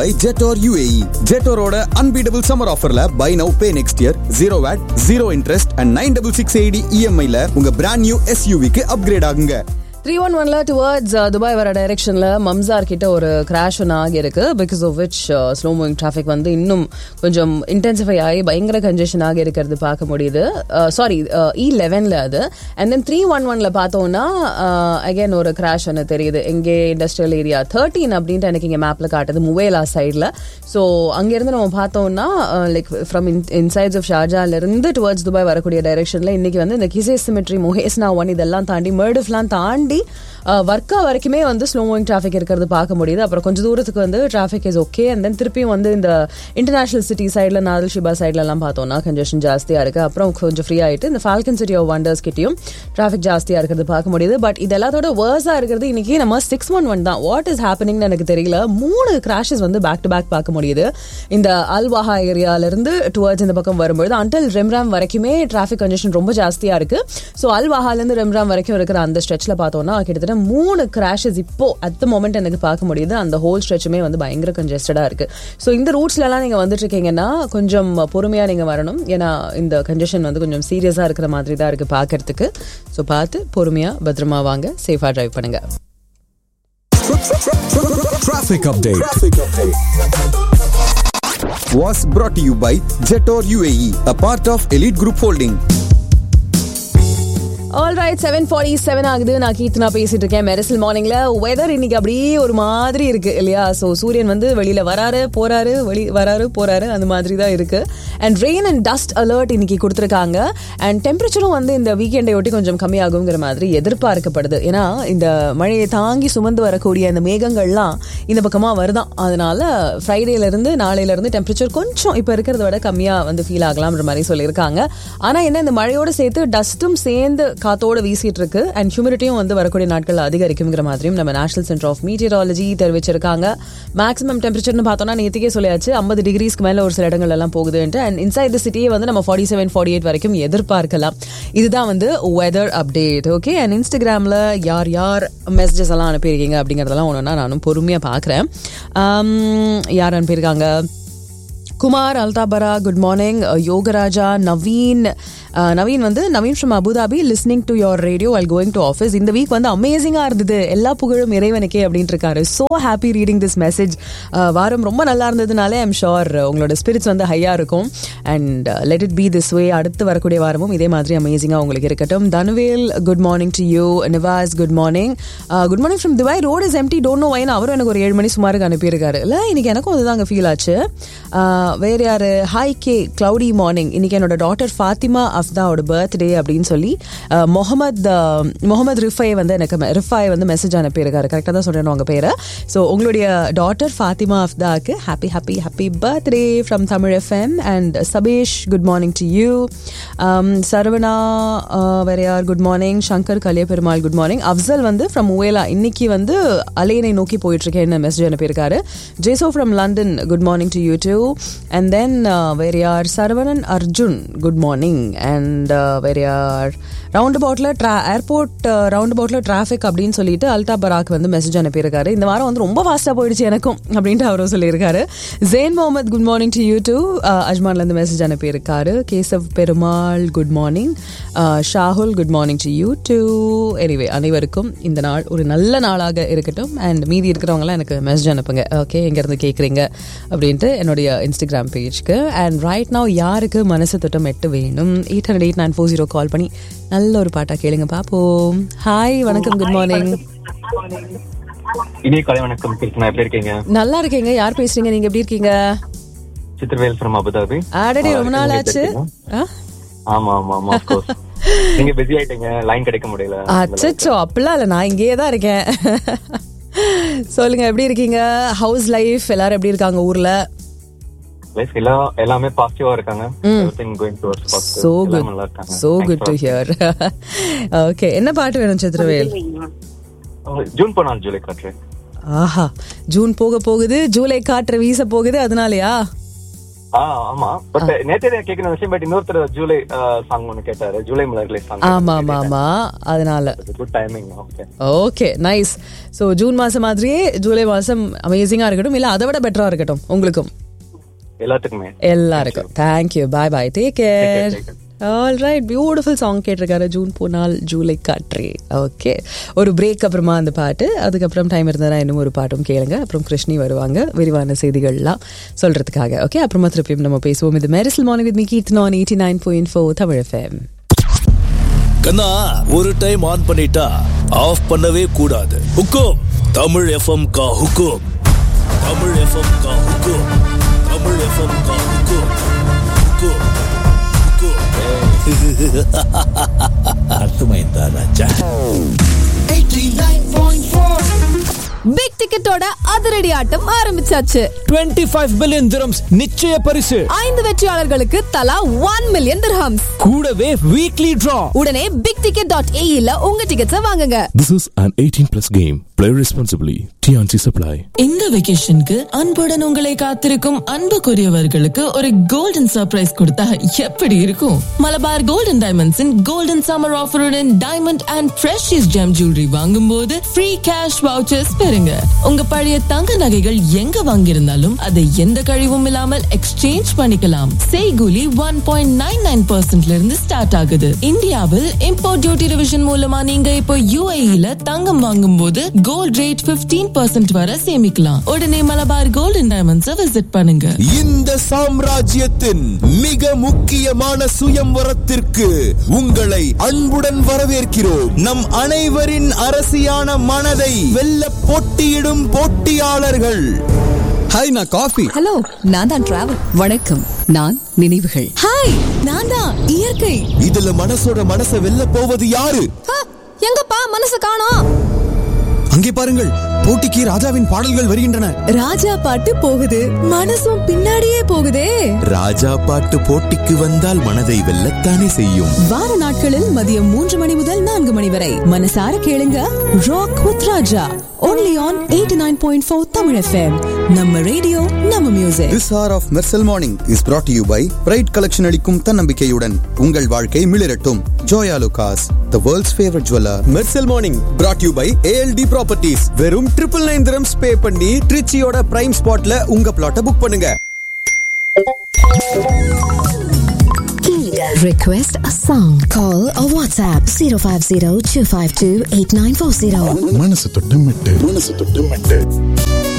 ஜெட்டோர் UAE ஜெட்டோரோட unbeatable summer ஆஃபர்ல buy now pay next year zero VAT zero interest and nine double six eighty இஎம்ஐல உங்க brand new எஸ்யூவிக்கு upgrade ஆகுங்க three one ஒன்ல towards Dubai வர டைரக்ஷன்ல மம்சார் கிட்ட ஒரு கிராஷ் ஒன்று ஆகியிருக்கு because of which slow moving traffic வந்து இன்னும் கொஞ்சம் இன்டென்சிஃபை ஆகி பயங்கர கன்ஜெஷன் ஆகி இருக்கிறது பார்க்க முடியுது சாரி இ லெவனில் அது அண்ட் தென் த்ரீ ஒன் ஒன்ல பார்த்தோம்னா அகைன் ஒரு கிராஷ் ஒன்று தெரியுது எங்கே இண்டஸ்ட்ரியல் ஏரியா தேர்ட்டீன் அப்படின்ட்டு எனக்கு இங்கே மேப்பில் காட்டுது முவேலா சைடில் ஸோ அங்கேருந்து நம்ம பார்த்தோம்னா லைக் ஃப்ரம் இன்சைட்ஸ் ஆஃப் ஷார்ஜாலேருந்து டுவர்ட்ஸ் துபாய் வரக்கூடிய டைரக்ஷனில் இன்னைக்கு வந்து இந்த கிசே சிமெட்ரி முகேஸ்னா ஒன் இதெல்லாம் தாண்டி மர்டுஃப்லாம் தாண்டி வர்க்கா வரைக்குமே வந்து ஸ்லோ மூவிங் டிராஃபிக் இருக்கிறது பார்க்க முடியுது அப்புறம் கொஞ்சம் தூரத்துக்கு வந்து traffic is okay and then திருப்பியும் வந்து இந்த இன்டர்நேஷனல் சிட்டி சைடில் நாதல் ஷிபா சைட்லலாம் பார்த்தோம்னா கன்ஜெஷன் ஜாஸ்தியாக இருக்குது அப்புறம் கொஞ்சம் ஃப்ரீ ஆகிட்டு இந்த ஃபால்கன் சிட்டி ஆஃப் வண்டர்ஸ் கிட்டயும் டிராஃபிக் ஜாஸ்தியாக இருக்கிறது பார்க்க முடியுது பட் இது எல்லாத்தோட வேர்ஸாக இருக்கிறது இன்னைக்கு நம்ம சிக்ஸ் ஒன் ஒன் தான் வாட் இஸ் ஹேப்பனிங்னு எனக்கு தெரியல மூணு கிராஷஸ் வந்து பேக் டு பேக் பார்க்க முடியுது இந்த அல்வாஹா ஏரியாவிலேருந்து டுவர்ட்ஸ் இந்த பக்கம் வரும்பொழுது அன்டில் ரெம்ராம் வரைக்குமே டிராஃபிக் கன்ஜெஷன் ரொம்ப ஜாஸ்தியாக இருக்குது ஸோ அல்வாஹாலேருந்து ரெம்ராம் வரைக்கும் இருக்கிற அந்த ஸ்ட்ரெச்சில் பார்த்தோம்னா கிட்டத்தட்ட மூணு கிராஷஸ் இப்போ அட் த மொமெண்ட் எனக்கு பார்க்க முடியுது அந்த ஹோல் ஸ்ட்ரெச்சுமே வந்து பயங்கர கன்ஜெஸ்டடாக இருக்கு ஸோ இந்த ரூட்ஸ்லலாம் நீங்கள் வந்துட்டு இருக்கீங்கன்னா கொஞ்சம் பொறுமையாக நீங்கள் வரணும் ஏன்னா இந்த கன்ஜெஷன் வந்து கொஞ்சம் சீரியஸாக இருக்கிற மாதிரி தான் இருக்கு பார்க்கறதுக்கு ஸோ பார்த்து பொறுமையாக பத்திரமா வாங்க சேஃபாக டிரைவ் பண்ணுங்க Traffic update. Was brought to you by Jetor UAE, a part of Elite Group Holding. All right seven forty seven ஆகுது நான் கீர்த்தனா பேசிட்டு இருக்கேன் மெரிசல் மார்னிங்ல வெதர் இன்னைக்கு அப்படியே ஒரு மாதிரி இருக்கு இல்லையா ஸோ சூரியன் வந்து வெளியில வராரு போறாரு வெளி வராரு போறாரு அந்த மாதிரி தான் இருக்கு and rain and dust alert இன்னைக்கு கொடுத்துருக்காங்க அண்ட் டெம்பரேச்சரும் வந்து இந்த வீக்கெண்டை ஒட்டி கொஞ்சம் கம்மியாகுங்கிற மாதிரி எதிர்பார்க்கப்படுது ஏன்னா இந்த மழையை தாங்கி சுமந்து வரக்கூடிய அந்த மேகங்கள்லாம் இந்த பக்கமாக வருதான் அதனால ஃப்ரைடேல இருந்து நாளையில இருந்து டெம்பரேச்சர் கொஞ்சம் இப்போ இருக்கிறத விட கம்மியாக வந்து ஃபீல் ஆகலாம்ன்ற மாதிரி சொல்லியிருக்காங்க ஆனால் என்ன இந்த மழையோட சேர்த்து டஸ்ட்டும் சேர்ந்து காத்தோட வீசிட்டு இருக்கு அண்ட் ஹியூமிடிட்டியும் வந்து வரக்கூடிய நாட்கள் அதிகரிக்குங்கிற மாதிரியும் நம்ம நேஷனல் சென்டர் ஆஃப் மீட்டியராலஜி தெரிவிச்சிருக்காங்க மேக்ஸிமம் டெம்பரேச்சர்னு பார்த்தோம்னா நேற்றுக்கே சொல்லியாச்சு ஐம்பது டிகிரிஸ்க்கு மேலே ஒரு சில இடங்கள் எல்லாம் போகுதுன்ட்டு அண்ட் இன்சைட் த சிட்டியை வந்து நம்ம ஃபார்ட்டி செவன் ஃபார்ட்டி எயிட் வரைக்கும் எதிர்பார்க்கலாம் இதுதான் வந்து வெதர் அப்டேட் ஓகே அண்ட் இன்ஸ்டாகிராமில் யார் யார் மெசேஜஸ் எல்லாம் அனுப்பியிருக்கீங்க அப்படிங்கிறதெல்லாம் ஒன்றுனா நானும் பொறுமையாக பார்க்குறேன் யார் அனுப்பியிருக்காங்க குமார் அல்தாபரா குட் மார்னிங் யோகராஜா நவீன் நவீன் வந்து Naveen from Abu Dhabi listening to your radio I'll going to office இந்த வீக் வந்து அமேசிங்காக இருந்தது எல்லா புகழும் இறைவனுக்கே அப்படின்ட்டு இருக்காரு so happy reading this message வாரம் ரொம்ப நல்லா இருந்ததுனாலே ஐம் ஷோர் உங்களோட ஸ்பிரிட்ஸ் வந்து ஹையாக இருக்கும் and let it be this way அடுத்து வரக்கூடிய வாரமும் இதே மாதிரி அமேசிங்காக உங்களுக்கு இருக்கட்டும் Thanuvel good morning to you Nivas good morning good morning from Dubai road is empty don't know why அவரும் எனக்கு ஒரு ஏழு மணி சுமாருக்கு அனுப்பியிருக்காரு இல்லை இன்னைக்கு எனக்கும் அதுதாங்க ஃபீல் ஆச்சு வேற யாரு ஹாய் கே கிளவுடி மார்னிங் இன்னைக்கு என்னோட டாட்டர் ஃபாத்திமா அஃப்தாவோட பர்த்டே அப்படின்னு சொல்லி முகமது முகமது ரிஃபை வந்து எனக்கு ரிஃபாய் வந்து மெசேஜ் அனுப்பியிருக்காரு கரெக்டாக தான் சொல்கிறேன் உங்கள் பேரை ஸோ உங்களுடைய டாட்டர் ஃபாத்திமா அஃப்தாக்கு happy happy happy birthday from Tamil FM and Sabesh good morning to you Saravana வேற யார் good morning Shankar Kaliya Perumal good morning Afzal வந்து ஃப்ரம் உவேலா இன்னைக்கு வந்து அலையனை நோக்கி போயிட்டு இருக்கேன்னு மெசேஜ் அனுப்பியிருக்காரு ஜேசோ from London good morning to you too and then வேற யார் Saravanan Arjun good morning and வேற யார் ரவுண்ட் அபவுட்ல ட்ரா ஏர்போர்ட் ரவுண்ட் அபவுட்ல டிராஃபிக் அப்படின்னு சொல்லிட்டு அல்டா பராக் வந்து மெசேஜ் அனுப்பியிருக்காரு இந்த வாரம் வந்து ரொம்ப ஃபாஸ்ட்டாக போயிடுச்சு எனக்கும் அப்படின்ட்டு அவரும் சொல்லியிருக்காரு Zain Mohammed good morning to you too அஜ்மான்லேருந்து மெசேஜ் அனுப்பியிருக்காரு Keshav Perumal good morning Shahul good morning to you too anyway அனைவருக்கும் இந்த நாள் ஒரு நல்ல நாளாக இருக்கட்டும் அண்ட் மீதி இருக்கிறவங்களாம் எனக்கு மெசேஜ் அனுப்புங்க ஓகே எங்கேருந்து கேட்குறீங்க அப்படின்ட்டு என்னுடைய இன்ஸ்டாகிராம் பேஜ்க்கு அண்ட் ரைட் நவ் யாருக்கு மனசு தொட்டம் எட்டு வேணும் eight hundred eight nine four zero call பண்ணி நல்ல ஒரு பாட்டா கேளுங்க பாப்போம் ஹாய் வணக்கம் குட் மார்னிங் இனிய காலை வணக்கம் கிருஷ்ணா எப்படி இருக்கீங்க நல்லா இருக்கீங்க யார் பேசுறீங்க நீங்க எப்படி இருக்கீங்க சித்திரவேல் ஃப்ரம் அபுதாபி ஆடடி ரொம்ப நாள் நீங்க ஆச்சு எப்படி இருக்கீங்க? ஆ? ஆமா ஆமா ஆமா of course. நீங்க பிஸி ஆயிட்டீங்க லைன் கிடைக்க முடியல அச்சச்சோ அப்படிலாம் இல்ல நான் இங்கேயே தான் இருக்கேன் சொல்லுங்க எப்படி இருக்கீங்க ஹவுஸ் லைஃப் எல்லாரும் எப்படி இருக்காங்க ஊர்ல லைஃப் எல்லாம் எல்லாமே பாசிட்டிவா இருக்காங்க everything going towards so positive good எல்லாம் நல்லா இருக்காங்க so good to hear okay என்ன பாட்டு வேணும் சித்ரவேல் ஜூன் போனால் ஜூலை காற்று ஆஹா ஜூன் போக போகுது ஜூலை காற்று வீச போகுது அதனாலயா ஆ ஆமா பட் நேத்தே நான் கேட்கணும் விஷயம் பட் இன்னொருத்தர் ஜூலை சாங் ஒன்னு கேட்டாரு ஜூலை முதல் ரிலீஸ் சாங் ஆமா ஆமா ஆமா அதனால good timing okay okay nice so June மாசம் மாதிரியே ஜூலை மாசம் அமேசிங்கா இருக்கட்டும் இல்ல அதை விட பெட்டரா இருக்கட்டும் உங்களுக்கும் எல்லாத்துக்குமே எல்லாருக்கும் thank you bye bye take care all right beautiful song கேட்டிருக்காரு ஜூன் போனால் ஜூலை காற்றே ஓகே ஒரு பிரேக் அப்புறமா அந்த பாட்டு அதுக்கப்புறம் டைம் இருந்ததுனா இன்னும் ஒரு பாட்டும் கேளுங்க அப்புறம் கிருஷ்ணி வருவாங்க விரிவான செய்திகள்லாம் சொல்றதுக்காக ஓகே அப்புறமா திருப்பியும் நம்ம பேசுவோம் இது Mersal morning with me Keerthan on eighty nine point four Tamil FM கண்ணா ஒரு டைம் ஆன் பண்ணிட்டா ஆஃப் பண்ணவே கூடாது ஹுக்கும் தமிழ் எஃப்எம் கா ஹுக்கும் தமிழ் எஃப்எம் கா ஹுக்கும் தமிழ் எஃப்எம் கா ஹுக்கும் ஹுக்கும் ஹுக்கும் அர்த்தமைந்தா ராஜா பிக் டிக்கெட்டோட அதிரடி ஆட்டம் ஆரம்பிச்சாச்சு 25 பில்லியன் திரம்ஸ் நிச்சய பரிசு ஐந்து வெற்றியாளர்களுக்கு தலா ஒன் மில்லியன் திர்ஹம்ஸ் கூடவே வீக்லி டிரா உடனே பிக் டிக்கெட் டாட் ஏஇல உங்க டிக்கெட்ஸை வாங்குங்க This is an 18 plus game. Play responsibly. TNC Supply. இந்த வெகேஷனுக்கு அன்புடன் உங்களை காத்திருக்கும் அன்புக்குரியவர்களுக்கு ஒரு கோல்டன் சர்ப்ரைஸ் கொடுத்தா எப்படி இருக்கும் மலபார் கோல்டன் டைமண்ட்ஸின் கோல்டன் சம்மர் ஆஃபருடன் diamond and precious gem jewellery வாங்கும் போது ஃப்ரீ கேஷ் வவுச்சர்ஸ் பெறுங்க உங்க பழைய தங்க நகைகள் எங்க வாங்கியிருந்தாலும் அதை எந்த கழிவும் இல்லாமல் எக்ஸ்சேஞ்ச் பண்ணிக்கலாம் செய்கூலி ஒன் பாயிண்ட் நைன் நைன் பர்சன்ட்ல இருந்து ஸ்டார்ட் ஆகுது இந்தியாவில் இம்போர்ட் டியூட்டி ரிவிஷன் மூலமா நீங்க இப்போ யூஏஇல தங்கம் வாங்கும் போது கோல்ட் ரேட் 15% பர்சன்ட் வரை சேமிக்கலாம் உடனே மலபார் கோல்டன் டைமண்ட்ஸை விசிட் பண்ணுங்க இந்த சாம்ராஜ்யத்தின் மிக முக்கியமான சுயம்வரத்திற்கு உங்களை அன்புடன் வரவேற்கிறோம் நம் அனைவரின் அரசியான மனதை வெல்ல போட்டியிடும் போட்டியாளர்கள் ஹாய் நான் காஃபி ஹலோ நான் தான் டிராவல் வணக்கம் நான் நினைவுகள் ஹாய் நான் தான் இயற்கை இதுல மனசோட மனசை வெல்ல போவது யாரு எங்கப்பா மனசு காணோம் அங்கே பாருங்கள் போட்டிக்கு ராஜாவின் பாடல்கள் வருகின்றன ராஜா பாட்டு போகுது மனசும் பின்னாடியே போகுதே ராஜா பாட்டு போட்டிக்கு வந்தால் மனதை வெல்லத்தானே செய்யும் வார நாட்களில் மதியம் மூன்று மணி முதல் நான்கு மணி வரை மனசார கேளுங்க rock with Raja only on eighty nine point four Tamil FM நம்ம ரேடியோ நம்ம music this hour of Mersal morning is brought to you by pride collection அளிக்கும் தன்னம்பிக்கையுடன் உங்கள் வாழ்க்கை மிளிரட்டும் Joyalukkas the world's favourite jeweller Mersal morning brought you by ALT properties வெறும் triple nine dirhams pay பண்ணி ட்ரிச்சியோட பிரைம் ஸ்பாட்ல உங்க பிளாட்டை புக் பண்ணுங்க Request a song. Call or WhatsApp 050 252 8940. மனசு தொட்டு மெட்டு மனசு தொட்டு மெட்டு